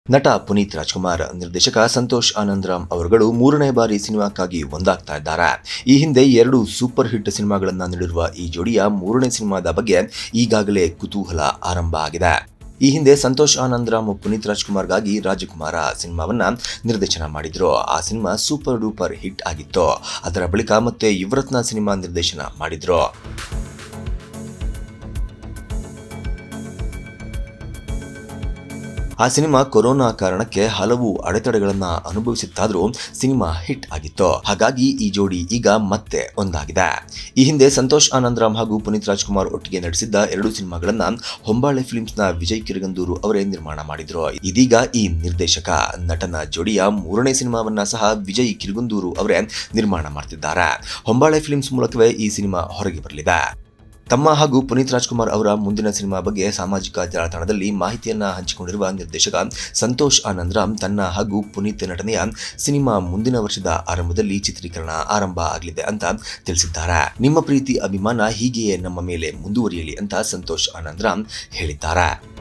ನಟ ಪುನೀತ್ ರಾಜ್ಕುಮಾರ್ ನಿರ್ದೇಶಕ ಸಂತೋಷ್ ಆನಂದರಾಮ್ ಅವರುಗಳು ಮೂರನೇ ಬಾರಿ ಸಿನಿಮಾಕ್ಕಾಗಿ ಒಂದಾಗ್ತಾ ಇದ್ದಾರೆ ಈ ಹಿಂದೆ ಎರಡು ಸೂಪರ್ ಹಿಟ್ ಸಿನಿಮಾಗಳನ್ನ ನೀಡಿರುವ ಈ ಜೋಡಿಯ ಮೂರನೇ ಸಿನಿಮಾದ ಬಗ್ಗೆ ಈಗಾಗಲೇ ಕುತೂಹಲ ಆರಂಭ ಆಗಿದೆ ಈ ಹಿಂದೆ ಸಂತೋಷ್ ಆನಂದರಾಮ್ ಪುನೀತ್ ರಾಜ್ಕುಮಾರ್ಗಾಗಿ ರಾಜಕುಮಾರ ಸಿನಿಮಾವನ್ನ ನಿರ್ದೇಶನ ಮಾಡಿದ್ರು ಆ ಸಿನಿಮಾ ಸೂಪರ್ ಡೂಪರ್ ಹಿಟ್ ಆಗಿತ್ತು ಅದರ ಬಳಿಕ ಮತ್ತೆ ಯುವರತ್ನ ಸಿನಿಮಾ ನಿರ್ದೇಶನ ಮಾಡಿದ್ರು ಆ ಸಿನಿಮಾ ಕೊರೋನಾ ಕಾರಣಕ್ಕೆ ಹಲವು ಅಡೆತಡೆಗಳನ್ನ ಅನುಭವಿಸಿತ್ತಾದ್ರೂ ಸಿನಿಮಾ ಹಿಟ್ ಆಗಿತ್ತು ಹಾಗಾಗಿ ಈ ಜೋಡಿ ಈಗ ಮತ್ತೆ ಒಂದಾಗಿದೆ ಈ ಹಿಂದೆ ಸಂತೋಷ್ ಆನಂದರಾಮ್ ಹಾಗೂ ಪುನೀತ್ ರಾಜ್ಕುಮಾರ್ ಒಟ್ಟಿಗೆ ನಡೆಸಿದ್ದ ಎರಡು ಸಿನಿಮಾಗಳನ್ನ ಹೊಂಬಾಳೆ ಫಿಲ್ಮ್ಸ್ ನ ವಿಜಯ್ ಕಿರಗಂದೂರು ಅವರೇ ನಿರ್ಮಾಣ ಮಾಡಿದ್ರು ಇದೀಗ ಈ ನಿರ್ದೇಶಕ ನಟನ ಜೋಡಿಯ ಮೂರನೇ ಸಿನಿಮಾವನ್ನ ಸಹ ವಿಜಯ್ ಕಿರಗಂದೂರು ಅವರೇ ನಿರ್ಮಾಣ ಮಾಡ್ತಿದ್ದಾರೆ ಹೊಂಬಾಳೆ ಫಿಲ್ಮ್ಸ್ ಮೂಲಕವೇ ಈ ಸಿನಿಮಾ ಹೊರಗೆ ಬರಲಿದೆ ತಮ್ಮ ಹಾಗೂ ಪುನೀತ್ ರಾಜ್ಕುಮಾರ್ ಅವರ ಮುಂದಿನ ಸಿನಿಮಾ ಬಗ್ಗೆ ಸಾಮಾಜಿಕ ಜಾಲತಾಣದಲ್ಲಿ ಮಾಹಿತಿಯನ್ನ ಹಂಚಿಕೊಂಡಿರುವ ನಿರ್ದೇಶಕ ಸಂತೋಷ್ ಆನಂದರಾಮ್ ತನ್ನ ಹಾಗೂ ಪುನೀತ್ ನಟನೆಯ ಸಿನಿಮಾ ಮುಂದಿನ ವರ್ಷದ ಆರಂಭದಲ್ಲಿ ಚಿತ್ರೀಕರಣ ಆರಂಭ ಆಗಲಿದೆ ಅಂತ ತಿಳಿಸಿದ್ದಾರೆ ನಿಮ್ಮ ಪ್ರೀತಿ ಅಭಿಮಾನ ಹೀಗೆಯೇ ನಮ್ಮ ಮೇಲೆ ಮುಂದುವರಿಯಲಿ ಅಂತ ಸಂತೋಷ್ ಆನಂದರಾಮ್ ಹೇಳಿದ್ದಾರೆ